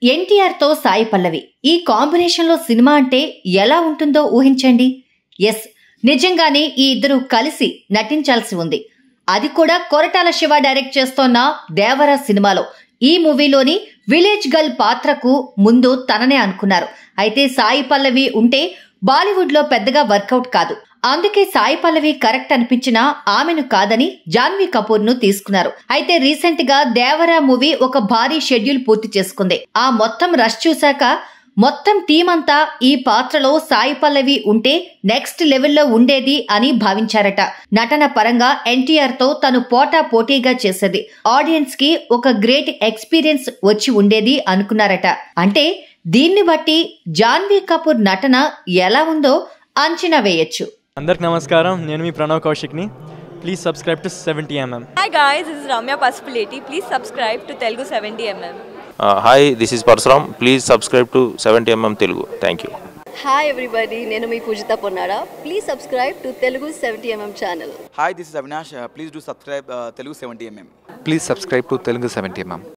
ఎన్టీఆర్ తో సాయి పల్లవి ఈ కాంబినేషన్ లో సినిమా అంటే ఎలా ఉంటుందో ఊహించండి ఎస్ నిజంగానే ఈ ఇద్దరు కలిసి నటించాల్సి ఉంది అది కూడా కొరటాల శివ డైరెక్ట్ చేస్తోన్న దేవరా సినిమాలో ఈ మూవీలోని విలేజ్ గర్ల్ పాత్రకు ముందు తననే అనుకున్నారు అయితే సాయి పల్లవి ఉంటే బాలీవుడ్ లో పెద్దగా వర్కౌట్ కాదు అందుకే సాయి పల్లవి కరెక్ట్ అనిపించినా ఆమెను కాదని జాన్వీ కపూర్ ను తీసుకున్నారు అయితే రీసెంట్ గా దేవరా మూవీ ఒక భారీ షెడ్యూల్ పూర్తి చేసుకుంది ఆ మొత్తం రష్ చూశాక మొత్తం టీం అంతా ఈ పాత్రలో సాయి పల్లవి ఉంటే నెక్స్ట్ లెవెల్లో ఉండేది అని భావించారట నటన పరంగా ఎన్టీఆర్ తో తను పోటా పోటీగా చేసేది ఆడియన్స్ కి ఒక గ్రేట్ ఎక్స్పీరియన్స్ వచ్చి ఉండేది అనుకున్నారట అంటే దీన్ని బట్టి జాన్వీ కపూర్ నటన ఎలా ఉందో అంచనా వేయొచ్చు అందరికి నమస్కారం నేను మీ ప్రణవ్ కౌశిక్ని please subscribe to seventy MM Hi guys, this is Ramya Pasupuleti. Please subscribe to Telugu 70mm. Hi this is Parashuram please subscribe to seventy MM Telugu thank you hi everybody నేను మీ Poojitha Ponnara please subscribe to Telugu seventy MM channel Hi, this is Avinash. Uh, please do subscribe uh, Telugu 70mm. Please subscribe to Telugu 70 mm.